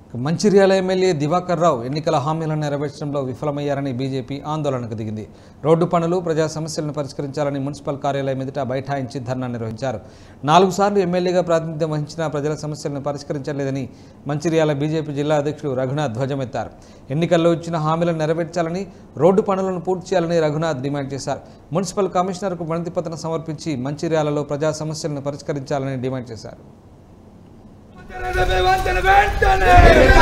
Mancherial MLA Diwakar రావు ఎన్నికల హామీలను నెరవేర్చడంలో విఫలమయ్యారని BJP ఆందోళనకు దిగింది రోడ్డు పనులు ప్రజా సమస్యలను పరిష్కరించాలని మున్సిపల్ కార్యాలయం ఎదుట బైఠాయించి ధర్నా నిర్వహించారు నాలుగు సార్లు ఎమ్మెల్యేగా ప్రాతినిధ్యం వహించిన ప్రజల సమస్యలను పరిష్కరించలేదని మంచిర్యాల బీజేపీ జిల్లా అధ్యక్షుడు రఘునాథ్ ధ్వజమెత్తారు ఎన్నికల్లో ఇచ్చిన హామీలను నెరవేర్చాలని రోడ్డు పనులను పూర్తి చేయాలని రఘునాథ్ డిమాండ్ చేశారు మున్సిపల్ కమిషనర్కు వినతి పత్రం సమర్పించి మంచిర్యాలలో ప్రజా సమస్యలను పరిష్కరించాలని డిమాండ్ చేశారు వెంటనే వెంటనే